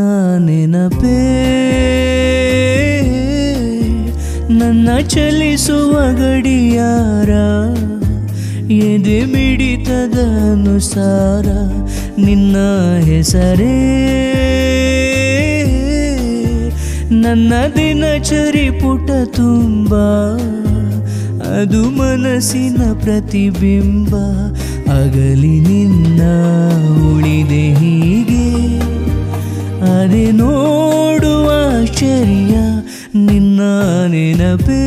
ನೆನಪೇ ನನ್ನ ಚಲಿಸುವ ಗಡಿಯಾರ ಎದೆ ಮಿಡಿತದ ಅನುಸಾರ ನಿನ್ನ ಹೆಸರೇ ನನ್ನ ದಿನಚರಿ ಪುಟ ತುಂಬ ಅದು ಮನಸ್ಸಿನ ಪ್ರತಿಬಿಂಬ ಅಗಲಿ ನಿನ್ನ ಉಳಿದೆ ಹೀಗೆ ಅದೇ ನೋಡುವ ಆಶ್ಚರ್ಯ ನಿನ್ನ ನೆನಪೇ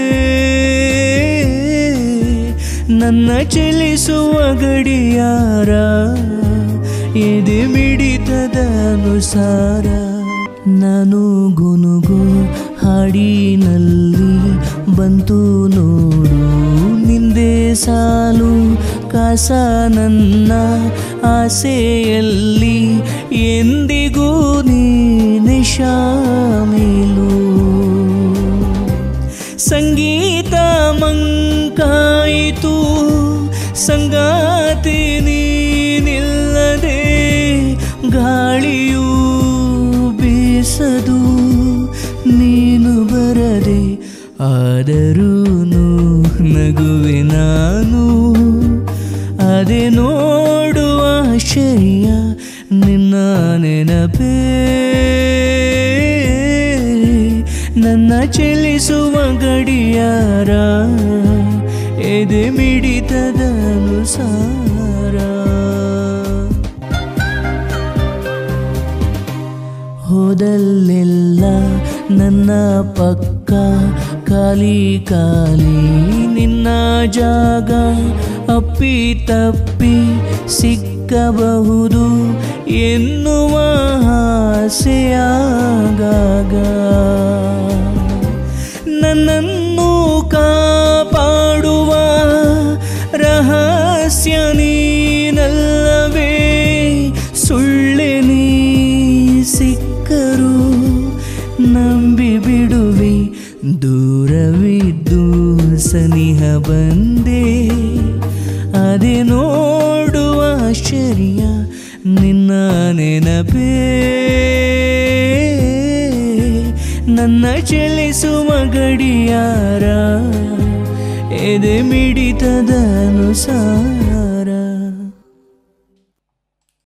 ನನ್ನ ಚಲಿಸುವ ಗಡಿಯಾರ ಎದೆ ಮಿಡಿತದ ಅನುಸಾರ ನಾನು ಗುನುಗು ಹಾಡಿನಲ್ಲಿ ಬಂತು ನೋಡು ನಿಂದೆ ಸಾಲು ಕಾಸ ನನ್ನ ಆಸೆಯಲ್ಲಿ ಎಂದಿಗೂ ನೀನೆ ಶಾಮಿಲು ಸಂಗೀತ ಮಂಕಾಯಿತು ಸಂಗಾತಿ ನೀನಿಲ್ಲದೆ ಗಾಳಿಯೂ ಬೀಸದು ನೀನು ಬರದೆ ಆದರೂ ನಗುವೆ ನಾನು ಅದೇ ನೋಡುವ ಆಶ್ಚರ್ಯ ನಿನ್ನ ನೆನಪೇ ನನ್ನ ಚಲಿಸುವ ಗಡಿಯಾರ ಎದೆ ಮಿಡಿತದ ಅನುಸಾರ ಹೋದಲ್ಲೆಲ್ಲ ನನ್ನ ಪಕ್ಕ ಖಾಲಿ ಖಾಲಿ ನಿನ್ನ ಜಾಗ ಅಪ್ಪಿ ತಪ್ಪಿ ಸಿಕ್ಕಬಹುದು ಎನ್ನುವ ಆಸೆಯಾಗಾಗ ನನ್ನನ್ನು ಕಾಪಾಡುವ ರಹಸ್ಯ ನೀನಲ್ಲವೇ ಸುಳ್ಳೆ ನೀ ಸಿಕ್ಕರು ನಂಬಿ ಬಿಡುವೆ ದೂರವಿದ್ದು ಸನಿಹ ಬಂದೆ ಅದೇ ನೋಡುವ ಆಶ್ಚರ್ಯ ನಿನ್ನ ನೆನಪೇ ನನ್ನ ಚಲಿಸುವ ಗಡಿಯಾರ ಎದೆ ಮಿಡಿತದ ಅನುಸಾರ